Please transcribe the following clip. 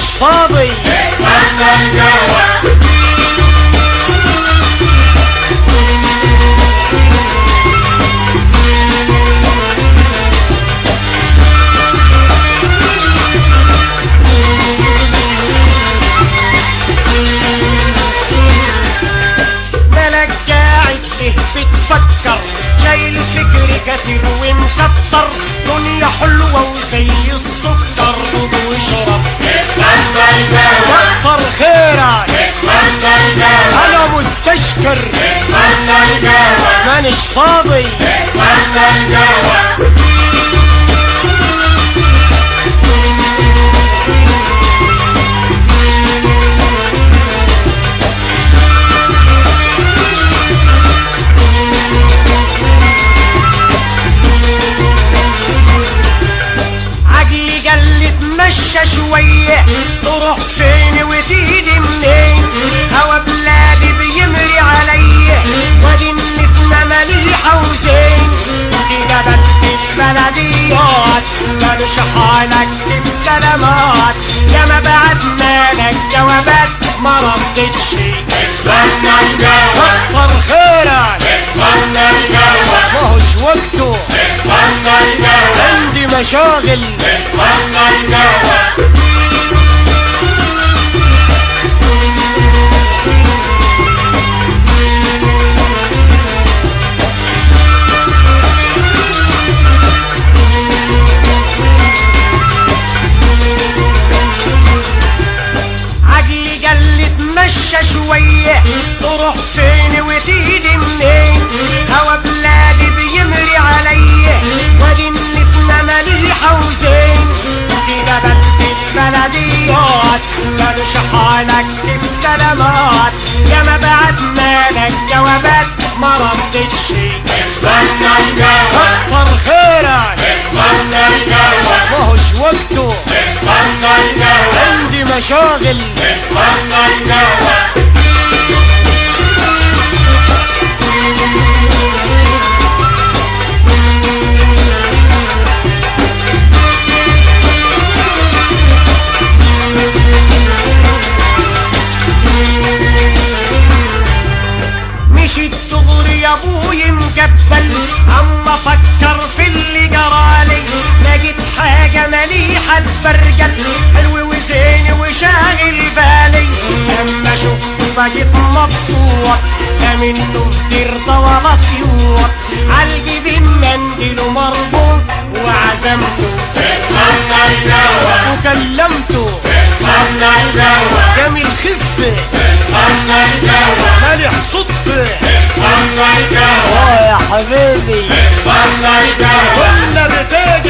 فاضي مالك قاعد ليه بتفكر شايل فكر كتير ومكتر دنيا حلوة وزي السكر خد واشرب كتر خيرك انا مستشكر مانيش فاضي عقلي قال لي اتمشى شوية تروح فين وتيجي منين هوا بلادي بيمري عليا وادي النسمة مليحة وزين كده بدي البلديات مالوش حالك في سلامات يا ما بعتنا لك جوابات ما ردتش كتر خيرك ماهوش وقته عندي مشاغل عقلي قال لي اتمشى شوية تروح فين وتيجي منين هوا بلادي بيمري عليا وادي النسمة مليحة وزين كده بدي البلديات مالوش حالك في سلامات يا ما بعتنا لك جوابات ما ردتش كتر خيرك ماهوش وقته عندي مشاغل مشيت دغري يا ابوي مقبل عم افكر في اللي جرالي لقيت حاجة مليحة تبرجل حلو وزين وشاغل بالي اما شفته بقيت مبسوط لا منه ترضى ولا سيوط عالجبين منديله مربوط وعزمته وكلمته جميل خفه مالح صدفه اه يا حبيبي كنا بتاج